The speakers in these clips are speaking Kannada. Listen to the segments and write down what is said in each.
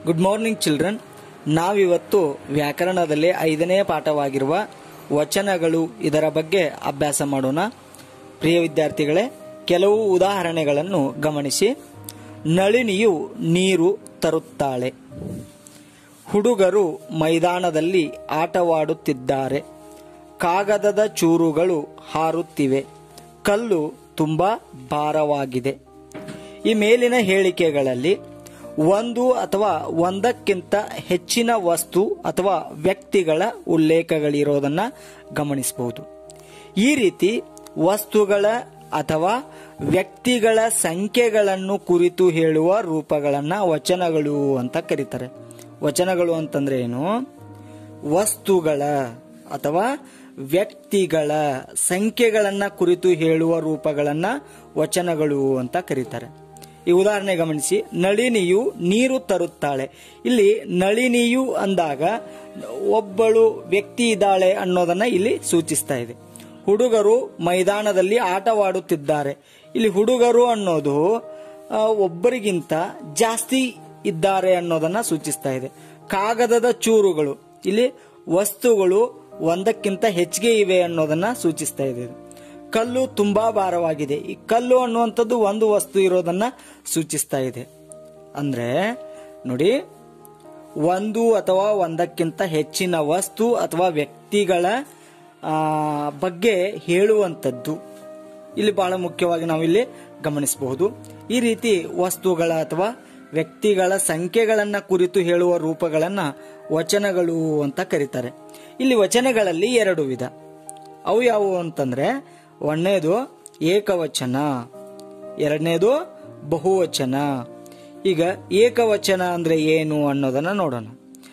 ಗುಡ್ ಮಾರ್ನಿಂಗ್ ಚಿಲ್ಡ್ರನ್ ನಾವಿವತ್ತು ವ್ಯಾಕರಣದಲ್ಲಿ ಐದನೇ ಪಾಠವಾಗಿರುವ ವಚನಗಳು ಇದರ ಬಗ್ಗೆ ಅಭ್ಯಾಸ ಮಾಡೋಣ ಪ್ರಿಯ ವಿದ್ಯಾರ್ಥಿಗಳೇ ಕೆಲವು ಉದಾಹರಣೆಗಳನ್ನು ಗಮನಿಸಿ ನಳಿನಿಯು ನೀರು ತರುತ್ತಾಳೆ ಹುಡುಗರು ಮೈದಾನದಲ್ಲಿ ಆಟವಾಡುತ್ತಿದ್ದಾರೆ ಕಾಗದದ ಚೂರುಗಳು ಹಾರುತ್ತಿವೆ ಕಲ್ಲು ತುಂಬಾ ಭಾರವಾಗಿದೆ ಈ ಮೇಲಿನ ಹೇಳಿಕೆಗಳಲ್ಲಿ ಒಂದು ಅಥವಾ ಒಂದಕ್ಕಿಂತ ಹೆಚ್ಚಿನ ವಸ್ತು ಅಥವಾ ವ್ಯಕ್ತಿಗಳ ಉಲ್ಲೇಖಗಳಿರೋದನ್ನ ಗಮನಿಸಬಹುದು ಈ ರೀತಿ ವಸ್ತುಗಳ ಅಥವಾ ವ್ಯಕ್ತಿಗಳ ಸಂಖ್ಯೆಗಳನ್ನು ಕುರಿತು ಹೇಳುವ ರೂಪಗಳನ್ನ ವಚನಗಳು ಅಂತ ಕರೀತಾರೆ ವಚನಗಳು ಅಂತಂದ್ರೆ ಏನು ವಸ್ತುಗಳ ಅಥವಾ ವ್ಯಕ್ತಿಗಳ ಸಂಖ್ಯೆಗಳನ್ನ ಕುರಿತು ಹೇಳುವ ರೂಪಗಳನ್ನ ವಚನಗಳು ಅಂತ ಕರೀತಾರೆ ಈ ಉದಾಹರಣೆ ಗಮನಿಸಿ ನಳಿನಿಯು ನೀರು ತರುತ್ತಾಳೆ ಇಲ್ಲಿ ನಳಿನಿಯು ಅಂದಾಗ ಒಬ್ಬಳು ವ್ಯಕ್ತಿ ಇದ್ದಾಳೆ ಅನ್ನೋದನ್ನ ಇಲ್ಲಿ ಸೂಚಿಸ್ತಾ ಇದೆ ಹುಡುಗರು ಮೈದಾನದಲ್ಲಿ ಆಟವಾಡುತ್ತಿದ್ದಾರೆ ಇಲ್ಲಿ ಹುಡುಗರು ಅನ್ನೋದು ಆ, ಒಬ್ಬರಿಗಿಂತ ಜಾಸ್ತಿ ಇದ್ದಾರೆ ಅನ್ನೋದನ್ನ ಸೂಚಿಸ್ತಾ ಇದೆ ಕಾಗದದ ಚೂರುಗಳು ಇಲ್ಲಿ ವಸ್ತುಗಳು ಒಂದಕ್ಕಿಂತ ಹೆಚ್ಚಿಗೆ ಇವೆ ಅನ್ನೋದನ್ನ ಸೂಚಿಸ್ತಾ ಇದೆ ಕಲ್ಲು ತುಂಬಾ ಭಾರವಾಗಿದೆ ಈ ಕಲ್ಲು ಅನ್ನುವಂಥದ್ದು ಒಂದು ವಸ್ತು ಇರೋದನ್ನ ಸೂಚಿಸ್ತಾ ಇದೆ ಅಂದ್ರೆ ನೋಡಿ ಒಂದು ಅಥವಾ ಒಂದಕ್ಕಿಂತ ಹೆಚ್ಚಿನ ವಸ್ತು ಅಥವಾ ವ್ಯಕ್ತಿಗಳ ಆ, ಬಗ್ಗೆ ಹೇಳುವಂಥದ್ದು ಇಲ್ಲಿ ಬಹಳ ಮುಖ್ಯವಾಗಿ ನಾವು ಇಲ್ಲಿ ಗಮನಿಸಬಹುದು ಈ ರೀತಿ ವಸ್ತುಗಳ ಅಥವಾ ವ್ಯಕ್ತಿಗಳ ಸಂಖ್ಯೆಗಳನ್ನ ಕುರಿತು ಹೇಳುವ ರೂಪಗಳನ್ನ ವಚನಗಳು ಅಂತ ಕರೀತಾರೆ ಇಲ್ಲಿ ವಚನಗಳಲ್ಲಿ ಎರಡು ವಿಧ ಅವು ಯಾವುವು ಅಂತಂದ್ರೆ ಒಂದನೇದು ಏಕವಚನ ಎರಡನೇದು ಬಹುವಚನ ಈಗ ಏಕವಚನ ಅಂದ್ರೆ ಏನು ಅನ್ನೋದನ್ನ ನೋಡೋಣ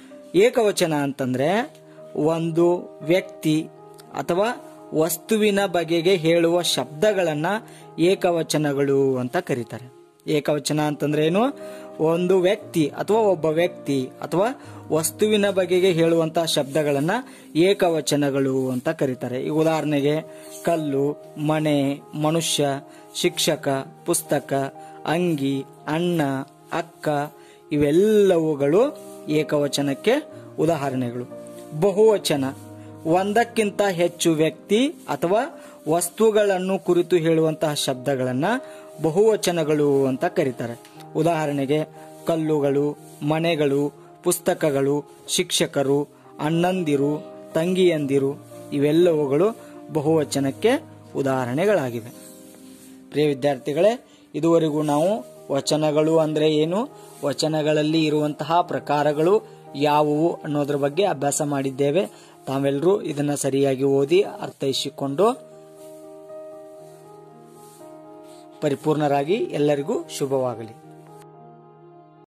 ಏಕವಚನ ಅಂತಂದ್ರೆ ಒಂದು ವ್ಯಕ್ತಿ ಅಥವಾ ವಸ್ತುವಿನ ಬಗೆಗೆ ಹೇಳುವ ಶಬ್ದಗಳನ್ನ ಏಕವಚನಗಳು ಅಂತ ಕರೀತಾರೆ ಏಕವಚನ ಅಂತಂದ್ರೆ ಏನು ಒಂದು ವ್ಯಕ್ತಿ ಅಥವಾ ಒಬ್ಬ ವ್ಯಕ್ತಿ ಅಥವಾ ವಸ್ತುವಿನ ಬಗೆಗೆ ಹೇಳುವಂತಹ ಶಬ್ದಗಳನ್ನ ಏಕವಚನಗಳು ಅಂತ ಕರೀತಾರೆ ಈ ಉದಾಹರಣೆಗೆ ಕಲ್ಲು ಮನೆ ಮನುಷ್ಯ ಶಿಕ್ಷಕ ಪುಸ್ತಕ ಅಂಗಿ ಅಣ್ಣ ಅಕ್ಕ ಇವೆಲ್ಲವುಗಳು ಏಕವಚನಕ್ಕೆ ಉದಾಹರಣೆಗಳು ಬಹುವಚನ ಒಂದಕ್ಕಿಂತ ಹೆಚ್ಚು ವ್ಯಕ್ತಿ ಅಥವಾ ವಸ್ತುಗಳನ್ನು ಕುರಿತು ಹೇಳುವಂತಹ ಶಬ್ದಗಳನ್ನ ಬಹುವಚನಗಳು ಅಂತ ಕರೀತಾರೆ ಉದಾಹರಣೆಗೆ ಕಲ್ಲುಗಳು ಮನೆಗಳು ಪುಸ್ತಕಗಳು ಶಿಕ್ಷಕರು ಅಣ್ಣಂದಿರು ತಂಗಿಯಂದಿರು ಇವೆಲ್ಲವುಗಳು ಬಹುವಚನಕ್ಕೆ ಉದಾಹರಣೆಗಳಾಗಿವೆ ಪ್ರಿಯ ವಿದ್ಯಾರ್ಥಿಗಳೇ ಇದುವರೆಗೂ ನಾವು ವಚನಗಳು ಅಂದ್ರೆ ಏನು ವಚನಗಳಲ್ಲಿ ಇರುವಂತಹ ಪ್ರಕಾರಗಳು ಯಾವುವು ಅನ್ನೋದ್ರ ಬಗ್ಗೆ ಅಭ್ಯಾಸ ಮಾಡಿದ್ದೇವೆ ತಾವೆಲ್ಲರೂ ಇದನ್ನ ಸರಿಯಾಗಿ ಓದಿ ಅರ್ಥೈಸಿಕೊಂಡು ಪರಿಪೂರ್ಣರಾಗಿ ಎಲ್ಲರಿಗೂ ಶುಭವಾಗಲಿ